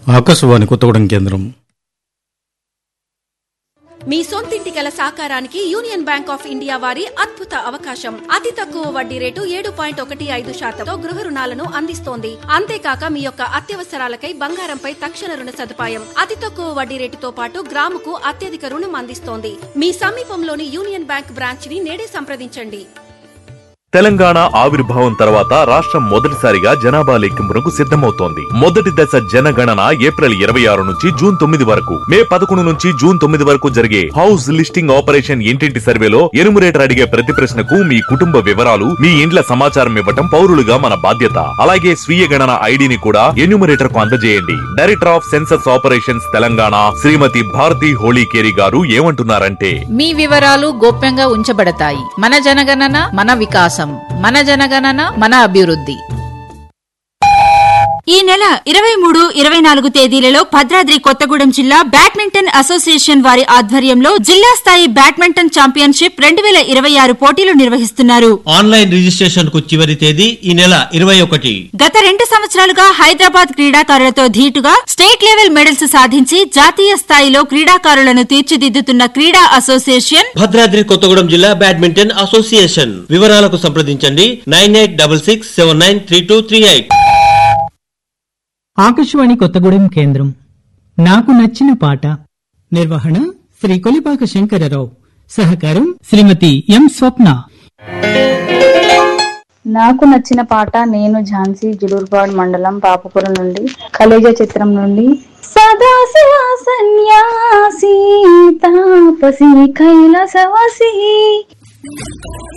ఆకాశవాణి కొత్తగూడెం కేంద్రం మీ సొంతింటి కల సాకారానికి యూనియన్ బ్యాంక్ ఆఫ్ ఇండియా వారి అద్భుత అవకాశం అతి తక్కువ వడ్డీ రేటు ఏడు పాయింట్ ఒకటి ఐదు శాతంతో గృహ రుణాలను అందిస్తోంది అంతేకాక మీ యొక్క అత్యవసరాలకై బంగారంపై తక్షణ రుణ సదుపాయం అతి తక్కువ వడ్డీ రేటుతో పాటు గ్రాముకు అత్యధిక రుణం అందిస్తోంది మీ సమీపంలోని యూనియన్ బ్యాంక్ బ్రాంచ్ ని నేడే సంప్రదించండి తెలంగాణ ఆవిర్భావం తర్వాత రాష్ట్రం మొదటిసారిగా జనాభా లెక్కింపునకు సిద్ధమవుతోంది మొదటి దశ జనగణన ఏప్రిల్ ఇరవై ఆరు నుంచి జూన్ తొమ్మిది వరకు మే పదకొండు నుంచి జూన్ తొమ్మిది వరకు జరిగే హౌస్ లిస్టింగ్ ఆపరేషన్ ఇంటింటి సర్వేలో ఎనుమరేటర్ అడిగే ప్రతి ప్రశ్నకు మీ కుటుంబ వివరాలు మీ ఇండ్ల సమాచారం ఇవ్వటం పౌరులుగా మన బాధ్యత అలాగే స్వీయ గణన ఐడిని కూడా ఎన్యూమరేటర్ కు అందజేయండి director of census operations Telangana Shrimati Bharathi Holikeri garu ఏమంటున్నారంటే మీ వివరాలు గోప్యంగా ఉంచబడతాయి మన జనగణన మన వికాసం మన జనగణన మన అభివృద్ధి ఈ నెల ఇరవై మూడు ఇరవై నాలుగు తేదీలలో భద్రాద్రి కొత్తగూడెం జిల్లా బ్యాడ్మింటన్ అసోసియేషన్ వారి ఆధ్వర్యంలో జిల్లా స్థాయి బ్యాడ్మింటన్ ఛాంపియన్షిప్ రెండు వేల ఇరవై ఆరు పోటీలు నిర్వహిస్తున్నారు ఆన్లైన్ రిజిస్ట్రేషన్ కు చివరి తేదీ ఈ నెల ఇరవై ఒకటి గత రెండు సంవత్సరాలుగా హైదరాబాద్ క్రీడాకారులతో ధీటుగా స్టేట్ లెవెల్ మెడల్స్ సాధించి జాతీయ స్థాయిలో క్రీడాకారులను తీర్చిదిద్దుతున్న క్రీడా అసోసియేషన్ భద్రాద్రి కొత్తగూడెం జిల్లా బ్యాడ్మింటన్ అసోసియేషన్ వివరాలకు సంప్రదించండి nine eight double six seven nine three two three eight Akashvani Kothagudem కేంద్రం నాకు నచ్చిన పాట నిర్వహణ శ్రీ కొలిపాక శంకరరావు సహకారం శ్రీమతి ఎం స్వప్న నాకు నచ్చిన పాట నేను ఝాన్సీ జులూర్బాడ్ మండలం పాపపురం నుండి కలేజ చిత్రం నుండి సదాశివ సన్యాసి తాపసి కైలాసవాసి